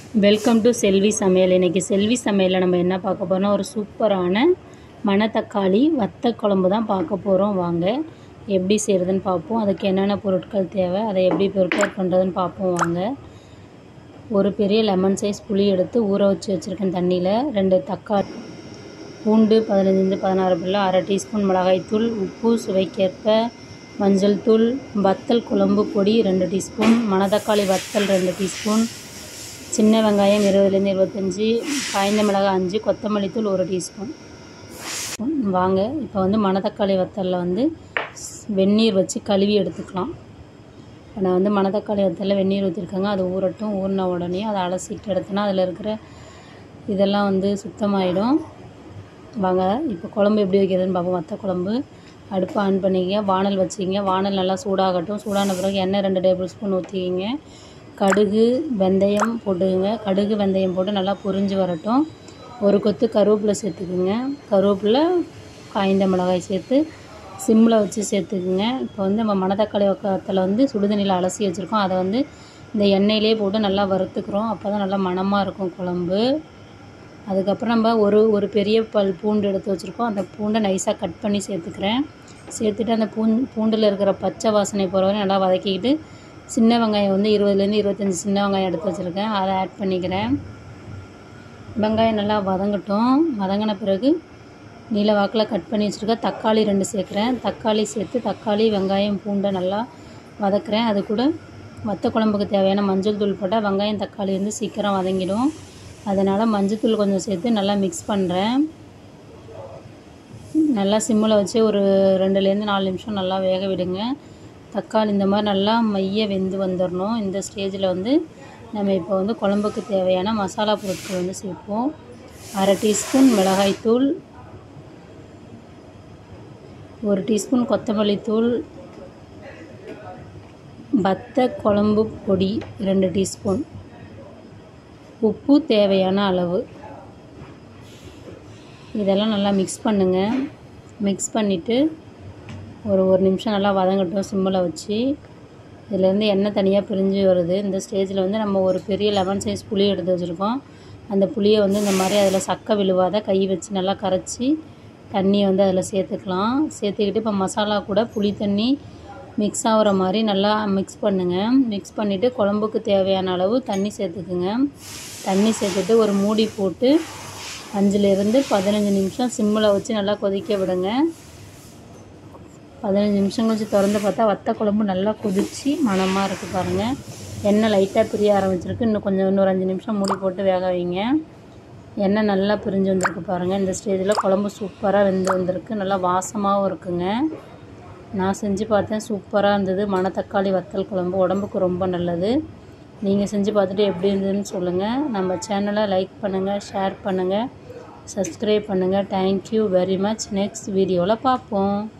welcome to செல்வி சமையல் இன்றைக்கி செல்வி சமையலில் நம்ம என்ன பார்க்க போகிறோம்னா ஒரு சூப்பரான மணத்தக்காளி வத்த குழம்பு தான் பார்க்க போகிறோம் வாங்க எப்படி செய்கிறதுன்னு பார்ப்போம் அதுக்கு என்னென்ன பொருட்கள் தேவை அதை எப்படி ப்ரிப்பேர் பண்ணுறதுன்னு பார்ப்போம் வாங்க ஒரு பெரிய லெமன் சைஸ் புளி எடுத்து ஊற வச்சு வச்சுருக்கேன் தண்ணியில் ரெண்டு தக்காளி பூண்டு பதினஞ்சுலேருந்து பதினாறு பிள்ளை அரை டீஸ்பூன் மிளகாய்த்தூள் உப்பு சுவைக்கேற்ப மஞ்சள் தூள் வத்தல் குழம்பு பொடி ரெண்டு டீஸ்பூன் மணத்தக்காளி வத்தல் ரெண்டு டீஸ்பூன் சின்ன வெங்காயம் இருபதுலேருந்து இருபத்தஞ்சி காய்ந்த மிளகாய் அஞ்சு கொத்தமல்லி தூள் ஒரு டீஸ்பூன் வாங்க இப்போ வந்து மணத்தக்காளி வத்தலில் வந்து வெந்நீர் வச்சு கழுவி எடுத்துக்கலாம் இப்போ நான் வந்து மணத்தக்காளி வத்தலில் வெந்நீர் ஊற்றிருக்கேங்க அது ஊறட்டும் ஊறின உடனே அதை அலசிட்டு எடுத்தோன்னா அதில் இருக்கிற இதெல்லாம் வந்து சுத்தமாயிடும் வாங்க இப்போ குழம்பு எப்படி வைக்கிறதுன்னு பார்ப்போம் வத்த குழம்பு அடுப்பு ஆன் பண்ணிக்க வானல் வச்சுக்கிங்க வானல் நல்லா சூடாகட்டும் சூடான பிறகு எண்ணெய் ரெண்டு டேபிள் ஸ்பூன் ஊற்றிக்கிங்க கடுகு வெந்தயம் போட்டுக்குங்க கடுகு வெந்தயம் போட்டு நல்லா பொரிஞ்சு வரட்டும் ஒரு கொத்து கருவேப்பிலை சேர்த்துக்குங்க கருவேப்பிலை காய்ந்த மிளகாய் சேர்த்து சிம்மில் வச்சு சேர்த்துக்குங்க இப்போ வந்து நம்ம மணத்தக்காளி வக்கத்தில் வந்து சுடுதண்ணியில் அலசி வச்சுருக்கோம் அதை வந்து இந்த எண்ணெயிலே போட்டு நல்லா வறுத்துக்கிறோம் அப்போ தான் நல்லா மணமாக இருக்கும் குழம்பு அதுக்கப்புறம் நம்ம ஒரு ஒரு பெரிய பல் பூண்டு எடுத்து வச்சுருக்கோம் அந்த பூண்டை நைஸாக கட் பண்ணி சேர்த்துக்கிறேன் சேர்த்துட்டு அந்த பூ பூண்டில் இருக்கிற பச்சை வாசனை போகிற வரை நல்லா வதக்கிக்கிட்டு சின்ன வெங்காயம் வந்து இருபதுலேருந்து இருபத்தஞ்சி சின்ன வெங்காயம் எடுத்து வச்சுருக்கேன் அதை ஆட் பண்ணிக்கிறேன் வெங்காயம் நல்லா வதங்கட்டும் வதங்கின பிறகு நீல வாக்கில் கட் பண்ணி வச்சுருக்கேன் தக்காளி ரெண்டு சேர்க்குறேன் தக்காளி சேர்த்து தக்காளி வெங்காயம் பூண்டை நல்லா வதக்குறேன் அது கூட வத்த குழம்புக்கு தேவையான மஞ்சள் தூள் போட்டால் வெங்காயம் தக்காளி வந்து சீக்கிரம் வதங்கிடும் அதனால் மஞ்சத்தூள் கொஞ்சம் சேர்த்து நல்லா மிக்ஸ் பண்ணுறேன் நல்லா சிம்மில் வச்சு ஒரு ரெண்டுலேருந்து நாலு நிமிஷம் நல்லா வேக விடுங்க தக்காளி இந்த மாதிரி நல்லா மைய வெந்து வந்துடணும் இந்த ஸ்டேஜில் வந்து நம்ம இப்போ வந்து குழம்புக்கு தேவையான மசாலா பொருட்கள் வந்து சேர்ப்போம் அரை டீஸ்பூன் மிளகாய்த்தூள் ஒரு டீஸ்பூன் கொத்தமல்லி தூள் வத்த குழம்பு பொடி ரெண்டு டீஸ்பூன் உப்பு தேவையான அளவு இதெல்லாம் நல்லா மிக்ஸ் பண்ணுங்கள் மிக்ஸ் பண்ணிவிட்டு ஒரு ஒரு நிமிஷம் நல்லா வதங்கட்டும் சிம்மில் வச்சு இதுலேருந்து எண்ணெய் தனியாக பிரிஞ்சு வருது இந்த ஸ்டேஜில் வந்து நம்ம ஒரு பெரிய லெமன் சைஸ் புளி எடுத்து வச்சுருக்கோம் அந்த புளியை வந்து இந்த மாதிரி அதில் சக்கை விழுவாத கை வச்சு நல்லா கரைச்சி தண்ணியை வந்து அதில் சேர்த்துக்கலாம் சேர்த்துக்கிட்டு இப்போ மசாலா கூட புளி தண்ணி மிக்ஸ் ஆகிற மாதிரி நல்லா மிக்ஸ் பண்ணுங்கள் மிக்ஸ் பண்ணிவிட்டு குழம்புக்கு தேவையான அளவு தண்ணி சேர்த்துக்குங்க தண்ணி சேர்த்துட்டு ஒரு மூடி போட்டு அஞ்சுலேருந்து பதினஞ்சு நிமிஷம் சிம்மில் வச்சு நல்லா கொதிக்க விடுங்க பதினஞ்சு நிமிஷம் கழிச்சு திறந்து பார்த்தா வத்த குழம்பு நல்லா கொதித்து மணமாக இருக்குது பாருங்கள் எண்ணெய் லைட்டாக பிரிய ஆரம்பிச்சிருக்கு இன்னும் கொஞ்சம் இன்னொரு அஞ்சு நிமிஷம் மூடி போட்டு வேக வைங்க எண்ணெய் நல்லா பிரிஞ்சு வந்திருக்கு பாருங்கள் இந்த ஸ்டேஜில் குழம்பு சூப்பராக வெந்து வந்திருக்கு நல்லா வாசமாகவும் இருக்குங்க நான் செஞ்சு பார்த்தேன் சூப்பராக இருந்தது மணத்தக்காளி வத்தல் குழம்பு உடம்புக்கு ரொம்ப நல்லது நீங்கள் செஞ்சு பார்த்துட்டு எப்படி இருந்ததுன்னு சொல்லுங்கள் நம்ம சேனலை லைக் பண்ணுங்கள் ஷேர் பண்ணுங்கள் சப்ஸ்கிரைப் பண்ணுங்கள் தேங்க்யூ வெரி மச் நெக்ஸ்ட் வீடியோவில் பார்ப்போம்